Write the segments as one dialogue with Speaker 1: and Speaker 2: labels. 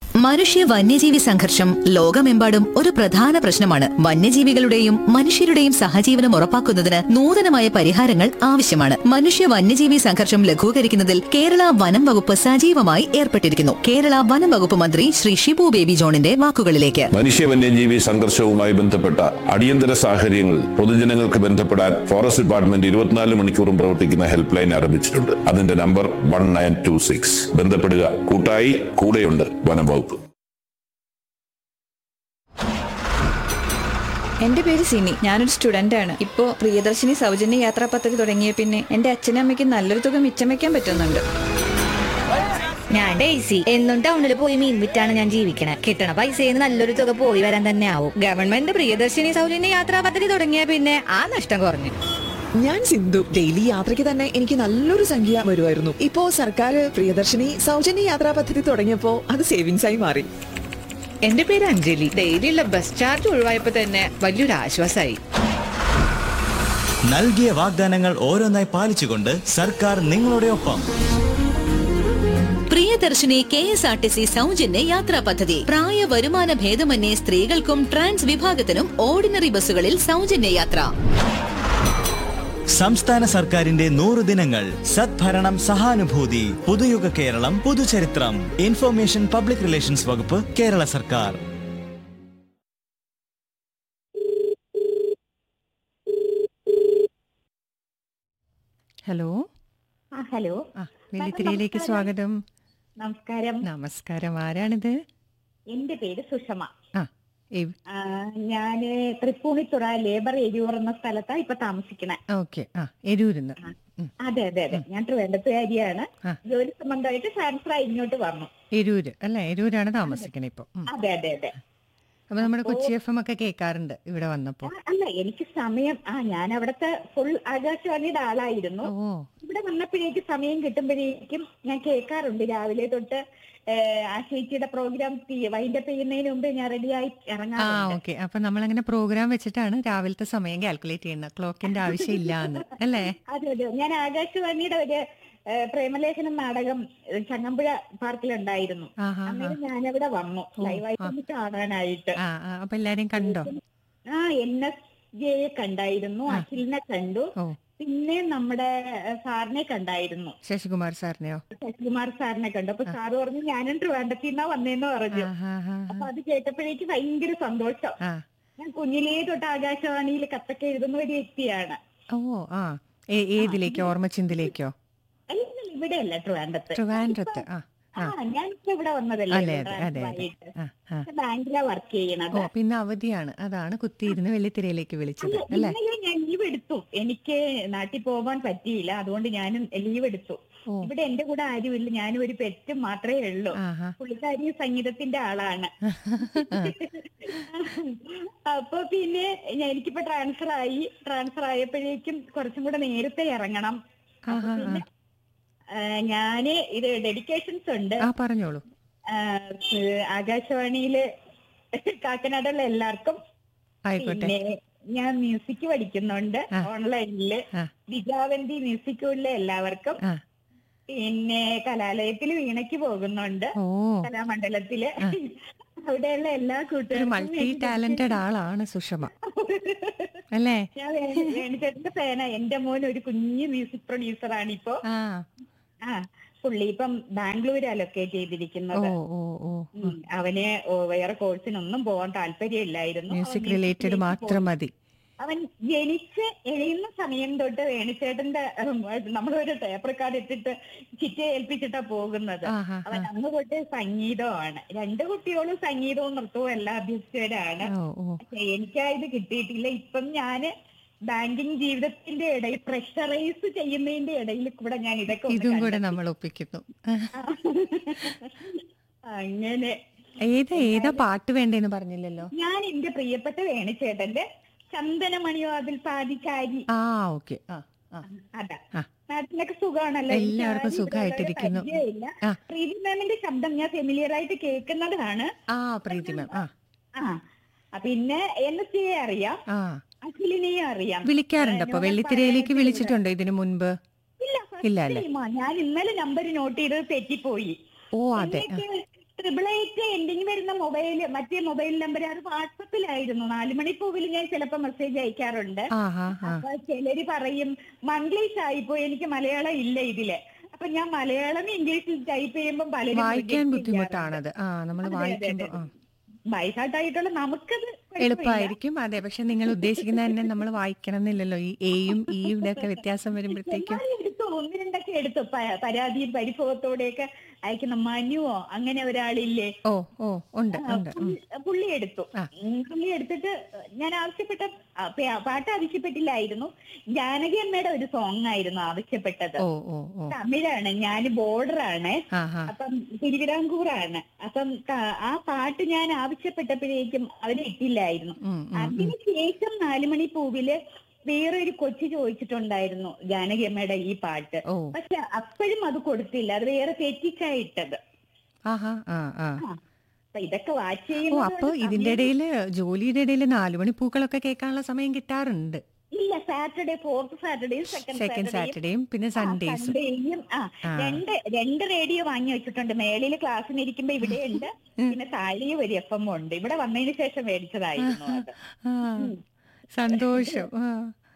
Speaker 1: മനുഷ്യ വന്യജീവി സംഘർഷം ലോകമെമ്പാടും ഒരു പ്രധാന പ്രശ്നമാണ് വന്യജീവികളുടെയും മനുഷ്യരുടെയും സഹജീവനം ഉറപ്പാക്കുന്നതിന് നൂതനമായ പരിഹാരങ്ങൾ ആവശ്യമാണ് മനുഷ്യ വന്യജീവി സംഘർഷം ലഘൂകരിക്കുന്നതിൽ കേരള വനം വകുപ്പ് സജീവമായി ഏർപ്പെട്ടിരിക്കുന്നു കേരള വനം വകുപ്പ് മന്ത്രി ശ്രീ ഷിബു ബേബി ജോണിന്റെ വാക്കുകളിലേക്ക്
Speaker 2: മനുഷ്യ വന്യജീവി സംഘർഷവുമായി ബന്ധപ്പെട്ട അടിയന്തര സാഹചര്യങ്ങളിൽ പൊതുജനങ്ങൾക്ക് ബന്ധപ്പെടാൻ ഫോറസ്റ്റ് ഡിപ്പാർട്ട്മെന്റ് ഇരുപത്തിനാല് മണിക്കൂറും പ്രവർത്തിക്കുന്ന ഹെൽപ്പ് ലൈൻ ആരംഭിച്ചിട്ടുണ്ട് അതിന്റെ number one nine two six ബന്ധപ്പെടുക കൂട്ടായി കൂടെയുണ്ട് വനം വകുപ്പ്
Speaker 3: എന്റെ പേര് സിനി ഞാനൊരു സ്റ്റുഡന്റ് ആണ് ഇപ്പോ പ്രിയദർശിനി സൗജന്യ യാത്രാ പദ്ധതി തുടങ്ങിയ പിന്നെ എന്റെ അച്ഛനും അമ്മയ്ക്കും നല്ലൊരു തുക മിച്ചം വെക്കാൻ പറ്റുന്നുണ്ട്
Speaker 4: ഞാൻ ഡേയ്സി എന്നും ടൗണിൽ പോയി മീൻ വിറ്റാണ് ഞാൻ ജീവിക്കണേ കിട്ടണ പൈസയിൽ നല്ലൊരു തുക പോയി വരാൻ തന്നെ ആവും ഗവൺമെന്റ് പ്രിയദർശിനി സൗജന്യ യാത്രാ പദ്ധതി തുടങ്ങിയ പിന്നെ ആ നഷ്ടം കുറഞ്ഞു
Speaker 5: ഞാൻ സിന്ധു ഡെയിലി യാത്രയ്ക്ക് തന്നെ എനിക്ക് നല്ലൊരു സംഖ്യ വരുമായിരുന്നു ഇപ്പോ സർക്കാർ പ്രിയദർശിനി സൗജന്യ യാത്രാ പദ്ധതി തുടങ്ങിയപ്പോ അത് സേവിങ്സ് ആയി മാറി
Speaker 6: എന്റെ പേര് അഞ്ജലി ഡെയിലിയുള്ള ബസ് ചാർജ് ഒഴിവായപ്പോ തന്നെ വലിയൊരു ആശ്വാസമായി
Speaker 7: നൽകിയ വാഗ്ദാനങ്ങൾ ഓരോന്നായി പാലിച്ചുകൊണ്ട് സർക്കാർ നിങ്ങളുടെ ഒപ്പം
Speaker 1: Priyadarshini K S R T C സൗജന്യ യാത്രാ പദ്ധതി പ്രായ വരുമാന ഭേദമന്യേ സ്ത്രീകൾക്കും ട്രാൻസ് വിഭാഗത്തിനും ഓർഡിനറി ബസ്സുകളിൽ സൗജന്യ യാത്ര
Speaker 7: സംസ്ഥാന സർക്കാരിന്റെ നൂറ് ദിനങ്ങൾ സദ്ഭരണം സഹാനുഭൂതി പുതുയുഗ കേരളം പുതുചരിത്രം ഇൻഫർമേഷൻ പബ്ലിക് റിലേഷൻസ് വകുപ്പ് കേരള സർക്കാർ
Speaker 8: ഹലോ
Speaker 9: ആ ഹലോ
Speaker 8: ആ വെള്ളിത്തിരയിലേക്ക് സ്വാഗതം
Speaker 9: നമസ്കാരം
Speaker 8: നമസ്കാരം ആരാണിത്
Speaker 9: എന്റെ പേര് സുഷമ
Speaker 8: ആ എവ്-
Speaker 9: ആ, ഞാന് തൃപ്പൂണിത്തുറ ലേബർ എരിയൂർ എന്ന സ്ഥലത്താ ഇപ്പൊ താമസിക്കണേ
Speaker 8: ഓക്കെ ആ എരൂരിന്ന് ഉം.
Speaker 9: അതെ അതെ അതെ ഞാൻ ട്രിവാൻഡത്തുകാരിയാണ്
Speaker 8: ആ.
Speaker 9: ജോലി സംബന്ധമായിട്ട് ട്രാൻസ്ഫർ ആയി ഇങ്ങോട്ട് വന്നു
Speaker 8: എരൂര് അല്ല എരൂരാണ് താമസിക്കണേ ഇപ്പൊ ഉം.
Speaker 9: അതെ അതെ അതെ
Speaker 8: അപ്പൊ നമ്മുടെ കൊച്ചി എഫ് എം ഒക്കെ കേൾക്കാറുണ്ട് ഇവിടെ വന്നപ്പോ
Speaker 9: ആ, അല്ല എനിക്ക് സമയം ആ ഞാൻ അവിടുത്തെ ഫുൾ ആകാശവാണിയുടെ ആളായിരുന്നു
Speaker 8: ഓ
Speaker 9: ഇവിടെ വന്നപ്പോഴേക്ക് സമയം കിട്ടുമ്പോഴേക്കും ഞാൻ കേൾക്കാറുണ്ട് രാവിലെ തൊട്ട് ഏഹ്, ആ ചേച്ചിയുടെ പ്രോഗ്രാം വൈൻഡപ്പ് ചെയ്യുന്നതിന് മുമ്പ് ഞാൻ റെഡിയായി
Speaker 8: ആ
Speaker 9: ഇറങ്ങാറുണ്ട്
Speaker 8: ഓക്കെ അപ്പൊ നമ്മളങ്ങനെ പ്രോഗ്രാം വെച്ചിട്ടാണ് രാവിലത്തെ സമയം കാൽക്കുലേറ്റ് ചെയ്യുന്നത് ക്ലോക്കിന്റെ ആവശ്യം ഇല്ല എന്ന് അല്ലേ
Speaker 9: അതെ അതെ ഞാൻ ആകാശവാണിയുടെ ഒരു ഏഹ്, പ്രേമലേഖനം നാടകം ഏഹ്, ചങ്ങമ്പുഴ പാർക്കിലുണ്ടായിരുന്നു
Speaker 8: ആ ഹാ ഹാ
Speaker 9: അന്നേരം ഞാനവിടെ വന്നു ലൈവായിട്ട് ഒന്ന് കാണാനായിട്ട്
Speaker 8: ആ ആ, അപ്പൊ എല്ലാരെയും കണ്ടോ
Speaker 9: ആ എൻ എസ് ജെയെ കണ്ടായിരുന്നു അഖിലിനെ കണ്ടു
Speaker 8: ഓ
Speaker 9: പിന്നെ നമ്മുടെ ഏഹ്, സാറിനെ കണ്ടായിരുന്നു
Speaker 8: ശശികുമാർ സാറിനെയോ
Speaker 9: ശശികുമാർ സാറിനെ കണ്ടു അപ്പൊ സാറ് പറഞ്ഞു ഞാനും ട്രിവാൻഡത്തിന്നാ വന്നേന്ന് പറഞ്ഞു
Speaker 8: ആ ഹാ ഹാ
Speaker 9: അപ്പൊ അത് കേട്ടപ്പോഴേക്ക് ഭയങ്കര സന്തോഷം
Speaker 8: ആ
Speaker 9: ഞാൻ കുഞ്ഞിലേ തൊട്ട് ആകാശവാണിയിൽ കത്തൊക്കെ എഴുതുന്ന ഒരു വ്യക്തിയാണ്
Speaker 8: ഓ ആ ഏ- ഏതിലേക്കോ ഓർമ്മച്ചിന്തിലേക്കോ
Speaker 9: അല്ല ഇവിടെയല്ല ട്രിവാൻഡത്ത്
Speaker 8: ട്രിവാൻഡ്രത്ത് ആ
Speaker 9: ആ ഞാനിപ്പോ ഇവിടെ വന്നതല്ലേ
Speaker 8: അതെ അതെ അതെ അതെ
Speaker 9: ട്രാൻസ്ഫർ
Speaker 8: ആ ആ
Speaker 9: ആയിട്ട്. ബാങ്കിലാ വർക്ക് ചെയ്യണത്
Speaker 8: ഓ പിന്നെ അവധിയാണ് അതാണ് കുത്തിയിരുന്ന് വെള്ളിത്തിരയിലേക്ക് വിളിച്ചത് അല്ലേ
Speaker 9: ഇന്നലെ ഞാൻ ലീവ് എടുത്തു എനിക്ക് നാട്ടിൽ പോകാൻ പറ്റിയില്ല അതുകൊണ്ട് ഞാനും ലീവ് എടുത്തു
Speaker 8: ഓ
Speaker 9: ഇവിടെ എന്റെ കൂടെ ആരുമില്ല ഞാനും ഒരു പെറ്റും മാത്രമേ ഉള്ളൂ
Speaker 8: ആഹാ
Speaker 9: പുള്ളിക്കാരി സംഗീതത്തിന്റെ ആളാണ് അപ്പൊ പിന്നെ ഞാൻ- എനിക്കിപ്പോ ട്രാൻസ്ഫർ ആയി ട്രാൻസ്ഫർ ആയപ്പോഴേക്കും കുറച്ചും കൂടെ നേരത്തെ ഇറങ്ങണം അപ്പൊ
Speaker 8: ആഹാ,
Speaker 9: പിന്നെ ആ, ഞാന് ഇത് ഡെഡിക്കേഷൻസ് ഉണ്ട്
Speaker 8: ആ പറഞ്ഞോളൂ
Speaker 9: ആ, ഏഹ് ആകാശവാണിയില് കാക്കനാടുള്ള എല്ലാവർക്കും
Speaker 8: ആയിക്കോട്ടെ
Speaker 9: പിന്നെ ഞാൻ മ്യൂസിക് പഠിക്കുന്നുണ്ട്
Speaker 8: ആ.
Speaker 9: ഓൺലൈനില്
Speaker 8: ആ.
Speaker 9: വിജാവന്തി മ്യൂസിക്കുള്ള എല്ലാവർക്കും
Speaker 8: ആ
Speaker 9: പിന്നെ കലാലയത്തിൽ വീണയ്ക്ക് പോകുന്നുണ്ട്
Speaker 8: ഓ
Speaker 9: കലാമണ്ഡലത്തില് അവിടെയുള്ള എല്ലാ
Speaker 8: ഒരു
Speaker 9: കൂട്ടുകാർക്കും
Speaker 8: മൾട്ടി
Speaker 9: വേണ്ടി
Speaker 8: ടാലന്റഡ് ആളാണ് സുഷമ അല്ലേ
Speaker 9: ഞാൻ വേ- വേണിച്ചേട്ടന്റെ ഫാന എന്റെ മോൻ ഒരു കുഞ്ഞു മ്യൂസിക് പ്രൊഡ്യൂസർ ആണ് ഇപ്പോ
Speaker 8: ആ
Speaker 9: ആ പുള്ളി ഇപ്പം ബാംഗ്ലൂരാ ലൊക്കേറ്റ്
Speaker 8: ഓ
Speaker 9: ചെയ്തിരിക്കുന്നത്
Speaker 8: ഓ ഓ
Speaker 9: ഉം. അവന് ഓ, വേറെ കോഴ്സിനൊന്നും പോകാൻ താല്പര്യമില്ലായിരുന്നു
Speaker 8: മ്യൂസിക്
Speaker 9: അവൻ
Speaker 8: റിലേറ്റഡ്
Speaker 9: music
Speaker 8: മാത്രം മതി
Speaker 9: അവൻ ജനിച്ച് എഴുന്ന സമയം തൊട്ട് വേണിച്ചേട്ടന്റെ ഉം, നമ്മളൊരു ടേപ്പ് റെക്കോർഡ് ഇട്ടിട്ട് ചിറ്റ ഏൽപ്പിച്ചിട്ടാ പോകുന്നത്
Speaker 8: ആഹാ
Speaker 9: അവൻ അന്ന് തൊട്ട് സംഗീതമാണ് രണ്ട് കുട്ടികളും സംഗീതവും നൃത്തവും എല്ലാം അഭ്യസിച്ചവരാണ്
Speaker 8: ഓ ഓ
Speaker 9: പക്ഷെ എനിക്കായത് കിട്ടിയിട്ടില്ല ഇപ്പം ഞാന് ബാങ്കിങ് ജീവിതത്തിന്റെ ഇടയിൽ പ്രഷറൈസ് ചെയ്യുന്നതിന്റെ ഇടയിൽ കൂടെ ഞാൻ ഇതൊക്കെ ഒന്ന്
Speaker 8: ഇതും കൂടെ
Speaker 9: കണ്ടെത്തി.
Speaker 8: നമ്മൾ ഒപ്പിക്കുന്നു
Speaker 9: അങ്ങനെ
Speaker 8: ഏതാ ഏതാ പാട്ട് വേണ്ടേന്ന് പറഞ്ഞില്ലല്ലോ
Speaker 9: ഞാൻ എന്റെ പ്രിയപ്പെട്ട വേണിച്ചേട്ടന്റെ ചന്ദനമണിയോ അതിൽ പാതിക്കാരി
Speaker 8: ആ ഓക്കെ ആ ആ
Speaker 9: അതാ
Speaker 8: ആ.
Speaker 9: നാട്ടിലൊക്കെ സുഖമാണല്ലോ എനിക്ക്
Speaker 8: എല്ലാവർക്കും
Speaker 9: ആരും ഇതുവരെ
Speaker 8: സുഖമായിട്ടിരിക്കുന്നു.
Speaker 9: പരിചയമില്ല.
Speaker 8: ആ.
Speaker 9: പ്രീതി മാമിന്റെ ശബ്ദം ഞാൻ ഫെമിലിയർ ആയിട്ട് കേൾക്കുന്നതാണ്
Speaker 8: ആ പ്രീതി മാം ആ
Speaker 9: ആ ആ, പിന്നെ എൻ എസ് സിയെ അറിയാം
Speaker 8: ആ
Speaker 9: അഖിലിനെയും അറിയാം
Speaker 8: വിളിക്കാറുണ്ട് അപ്പൊ
Speaker 9: നോവൽ
Speaker 8: വെള്ളിത്തിരയിലേക്ക്
Speaker 9: പറയാനായിട്ട്
Speaker 8: വിളിച്ചിട്ടുണ്ടോ ഇതിനു മുൻപ്
Speaker 9: ഇല്ല
Speaker 8: ഇല്ല
Speaker 9: first
Speaker 8: അല്ലേ
Speaker 9: time ആ. ഞാൻ ഇന്നലെ നമ്പർ നോട്ട് ചെയ്തത് തെറ്റിപ്പോയി
Speaker 8: ഓ അതെ ആ.
Speaker 9: എന്നിട്ട് ട്രിപ്പിൾ എയ്റ്റ് എൻഡിങ് വരുന്ന മൊബൈൽ മറ്റേ മൊബൈൽ നമ്പർ അത് വാട്സപ്പിലായിരുന്നു നാലുമണിപ്പൂവിൽ ഞാൻ ചിലപ്പോ മെസ്സേജ് അയക്കാറുണ്ട്
Speaker 8: ആ ഹാ ഹാ
Speaker 9: അപ്പൊ ചിലര് പറയും മംഗ്ലീഷ് ആയിപ്പോയി എനിക്ക് മലയാളം ഇല്ല ഇതില് അപ്പൊ ഞാൻ മലയാളം ഇംഗ്ലീഷിൽ ടൈപ്പ് ചെയ്യുമ്പോൾ പലരും
Speaker 8: വായിക്കാൻ
Speaker 9: reject
Speaker 8: ബുദ്ധിമുട്ടാണത് ആ നമ്മൾ
Speaker 9: അതെ, അതെ,
Speaker 8: വായിക്കുമ്പോ
Speaker 9: അതെ.
Speaker 8: ആ
Speaker 9: ബൈഹാർട്ടായിട്ടുള്ള നമുക്കത് കുഴപ്പമില്ല.
Speaker 8: എളുപ്പമായിരിക്കും അതെ പക്ഷെ നിങ്ങൾ ഉദ്ദേശിക്കുന്ന തന്നെ നമ്മൾ വായിക്കണം എന്നില്ലല്ലോ ഈ എയും ഇയുടെ ഒക്കെ വ്യത്യാസം വരുമ്പോഴത്തേക്കും
Speaker 9: എന്നാലും എടുത്തു ഒന്ന് രണ്ടൊക്കെ എടുത്തു പ- പരാതിയും പരിഭവത്തോടെയൊക്കെ അയക്കുന്ന മനുവോ അങ്ങനെ ഒരാളില്ലേ
Speaker 8: ഓ ഓ ഉണ്ട്
Speaker 9: ആ,
Speaker 8: ഉണ്ട് ഉം.
Speaker 9: പുള്ളി- പുള്ളി എടുത്തു
Speaker 8: ആ.
Speaker 9: ഉം, പുള്ളി എടുത്തിട്ട് ഞാൻ ആവശ്യപ്പെട്ട ആ, പ- പാട്ട് ആവശ്യപ്പെട്ടില്ലായിരുന്നു ജാനകി അമ്മയുടെ ഒരു സോങ് ആയിരുന്നു ആവശ്യപ്പെട്ടത്
Speaker 8: ഓ ഓ ഓ
Speaker 9: തമിഴാണ് ഞാൻ ബോർഡറാണ്
Speaker 8: ആ ഹാ
Speaker 9: അപ്പം തിരുവിതാംകൂറാണ് അപ്പം ക- ആ പാട്ട് ഞാൻ ആവശ്യപ്പെട്ടപ്പോഴേക്കും അവര് ഇട്ടില്ലായിരുന്നു
Speaker 8: ഉം, ഉം, ഉം.
Speaker 9: അതിനുശേഷം നാലുമണി പൂവില് വേറൊരു കൊച്ചു ചോദിച്ചിട്ടുണ്ടായിരുന്നു ജാനകി അമ്മയുടെ ഈ പാട്ട്
Speaker 8: ഓ
Speaker 9: പക്ഷെ അപ്പോഴും അത് കൊടുത്തില്ല അത് വേറെ തെറ്റിച്ചായിട്ടത്
Speaker 8: ആഹാ ആ ആ
Speaker 9: അപ്പൊ ഇതൊക്കെ വാച്ച്
Speaker 8: ഓ
Speaker 9: ചെയ്യുന്നത്
Speaker 8: അപ്പൊ
Speaker 9: ഒരു
Speaker 8: ഇതിന്റെ
Speaker 9: സമയം-
Speaker 8: ഇടയില് ജോലിയുടെ ഇടയിൽ നാലുമണി പൂക്കളൊക്കെ കേൾക്കാനുള്ള സമയം കിട്ടാറുണ്ട്
Speaker 9: ഇല്ല സാറ്റർഡേ ഫോർത്ത് സാറ്റർഡേയും
Speaker 8: സെക്കൻഡ്
Speaker 9: സെക്കൻഡ്
Speaker 8: സാറ്റർഡേയും പിന്നെ സൺഡേസും
Speaker 9: സൺഡേയും ആ
Speaker 8: ആ.
Speaker 9: രണ്ട് രണ്ട് റേഡിയോ വാങ്ങി വെച്ചിട്ടുണ്ട് മേളില് ക്ലാസ്സിന് ഇരിക്കുമ്പോ ഇവിടെ ഉണ്ട് പിന്നെ താഴെയും ഒരു എഫ് എം ഉണ്ട് ഇവിടെ വന്നതിന് ശേഷം മേടിച്ചതായിരുന്നു അത്
Speaker 8: ആ സന്തോഷം ആ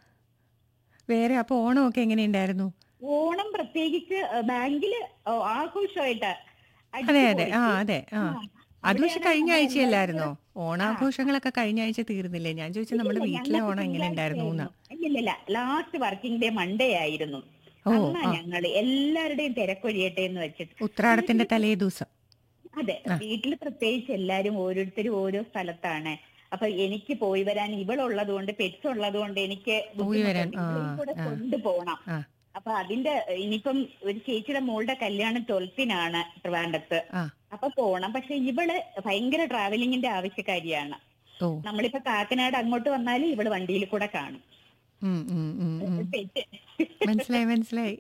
Speaker 8: വേറെ അപ്പൊ ഓണമൊക്കെ എങ്ങനെയുണ്ടായിരുന്നു
Speaker 9: ഓണം പ്രത്യേകിച്ച് ഏഹ്, ബാങ്കില് ഓ, ആഘോഷമായിട്ട്
Speaker 8: അതെ അതെ ആ
Speaker 9: അടിച്ചുപൊളിച്ച്.
Speaker 8: അതെ ആ
Speaker 9: ആ.
Speaker 8: അത് പക്ഷെ
Speaker 9: അവിടെയാണ്
Speaker 8: കഴിഞ്ഞ
Speaker 9: നമ്മൾ
Speaker 8: ആഴ്ചയല്ലായിരുന്നോ ഓണാഘോഷങ്ങളൊക്കെ കഴിഞ്ഞ ആഴ്ച തീർന്നില്ലേ ഞാൻ ചോദിച്ചത് നമ്മുടെ
Speaker 9: ഇല്ലില്ല,
Speaker 8: വീട്ടിലെ
Speaker 9: ഞങ്ങൾക്ക്
Speaker 8: ഓണം എങ്ങനെ ഉണ്ടായിരുന്നു എന്നാ
Speaker 9: തിങ്കളാഴ്ചയായിരുന്നു. ഇല്ലില്ല ലാസ്റ്റ് വർക്കിംഗ് ഡേ മൺഡേ ആയിരുന്നു
Speaker 8: ഓ,
Speaker 9: അന്നാ
Speaker 8: ആ.
Speaker 9: ഞങ്ങള് എല്ലാവരുടെയും തിരക്കൊഴിയട്ടെ എന്ന് വെച്ചിട്ട്
Speaker 8: ഉത്രാടത്തിന്റെ തലേ ദിവസം
Speaker 9: അതെ വീട്ടിൽ പ്രത്യേകിച്ച് എല്ലാരും ഓരോരുത്തരും ഓരോ സ്ഥലത്താണ് അപ്പൊ എനിക്ക് പോയി വരാൻ ഇവളുള്ളത് കൊണ്ട് പെറ്റ്സ് ഉള്ളത് കൊണ്ട് എനിക്ക്
Speaker 8: പോയി വരാൻ,
Speaker 9: ബുദ്ധിമുട്ടുണ്ട്. ഇവളെയും
Speaker 8: ആ,
Speaker 9: കൂടെ
Speaker 8: ആ.
Speaker 9: കൊണ്ടുപോകണം
Speaker 8: ആ
Speaker 9: അപ്പൊ അതിന്റെ ഇനിയിപ്പം ഒരു ചേച്ചിയുടെ മോളുടെ കല്യാണം ട്വൽത്തിനാണ് ട്രിവാൻഡത്ത്
Speaker 8: ആ
Speaker 9: അപ്പൊ പോണം പക്ഷെ ഇവള് ഭയങ്കര ട്രാവലിങ്ങിന്റെ ആവശ്യക്കാരിയാണ്
Speaker 8: ഓ
Speaker 9: നമ്മളിപ്പോ കാക്കനാട് അങ്ങോട്ട് വന്നാലും ഇവള് വണ്ടിയിൽ കൂടെ കാണും
Speaker 8: ഉം, ഉം, ഉം, ഉം.
Speaker 9: പെറ്റ്.
Speaker 8: മനസ്സിലായി മനസ്സിലായി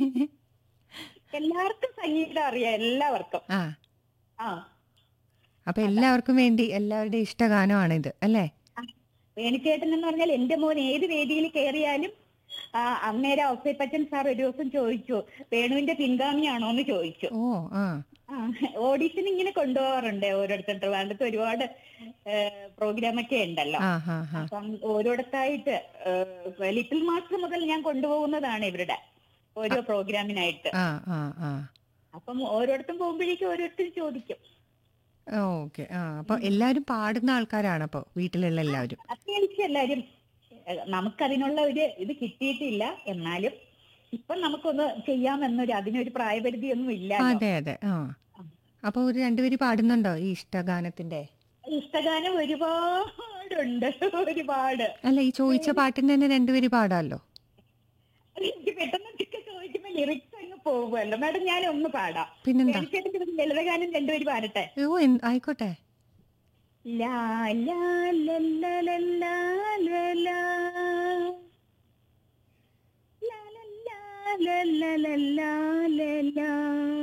Speaker 9: എല്ലാവർക്കും സംഗീതം അറിയാം എല്ലാവർക്കും
Speaker 8: ആ
Speaker 9: ആ
Speaker 8: അപ്പൊ എല്ലാവർക്കും വേണ്ടി എല്ലാവരുടെയും ഇഷ്ടഗാനമാണിത് അല്ലേ
Speaker 9: വേണിച്ചേട്ടൻ എന്ന് പറഞ്ഞാൽ എന്റെ മോൻ ഏത് വേദിയിൽ കയറിയാലും ആ അന്നേരം ഔസേപ്പച്ചൻ സാർ ഒരു ദിവസം ചോദിച്ചു വേണുവിന്റെ പിൻഗാമിയാണോ എന്ന് ചോദിച്ചു
Speaker 8: ഓ ആ
Speaker 9: ആ ഓഡീഷൻ ഇങ്ങനെ കൊണ്ടുപോകാറുണ്ട് ഓരോരുത്തർ ട്രിവാൻഡ്രത്ത് ഒരുപാട് പ്രോഗ്രാം ഒക്കെ ഉണ്ടല്ലോ
Speaker 8: ആ ഹാ ഹാ
Speaker 9: അപ്പം ഓരോരുത്തായിട്ട് ലിറ്റിൽ മാസ്റ്റർ മുതൽ ഞാൻ കൊണ്ടുപോകുന്നതാണ് ഇവരുടെ ഓരോ പ്രോഗ്രാമിനായിട്ട്
Speaker 8: ആ ആ ആ
Speaker 9: അപ്പം ഓരോരുത്തരും പോകുമ്പോഴേക്കും ഓരോരുത്തർ ചോദിക്കും
Speaker 8: ഓക്കെ ആ അപ്പൊ എല്ലാരും പാടുന്ന ആൾക്കാരാണ് അപ്പൊ വീട്ടിലുള്ള എല്ലാവരും
Speaker 9: അത്യാവശ്യം എല്ലാരും ഏഹ്, നമുക്കതിനുള്ള ഒരു ഇത് കിട്ടിയിട്ടില്ല എന്നാലും ഇപ്പൊ നമുക്കൊന്ന് ചെയ്യാമെന്നൊരു അതിനൊരു പ്രായപരിധിയൊന്നും ഇല്ല
Speaker 8: അതെ അതെ ആ അപ്പൊ ഒരു രണ്ടുപേര് പാടുന്നുണ്ടോ ഈ ഇഷ്ടഗാനത്തിന്റെ
Speaker 9: ഇഷ്ടഗാനം ഒരുപാടുണ്ട് ഒരുപാട്
Speaker 8: അല്ല ഈ ചോദിച്ച പാട്ടിന് തന്നെ രണ്ടുപേര് പാടാമല്ലോ
Speaker 9: എനിക്ക് പെട്ടെന്ന് ഇതൊക്കെ ചോദിക്കുമ്പോ ലിറിക്സ് അങ്ങ് പോകുമല്ലോ മാഡം ഞാൻ ഒന്ന് പാടാം
Speaker 8: പിന്നെന്താ
Speaker 9: തീർച്ചയായിട്ടും ഇത് ലളിതഗാനം രണ്ടുപേര് പാടട്ടെ
Speaker 8: ഓ എന്ത്- ആയിക്കോട്ടെ
Speaker 9: ലാ ലാ ല ല ല ലാ ല ലാ. ലാ ല ലാ ല ല ല ലാ ല ലാ.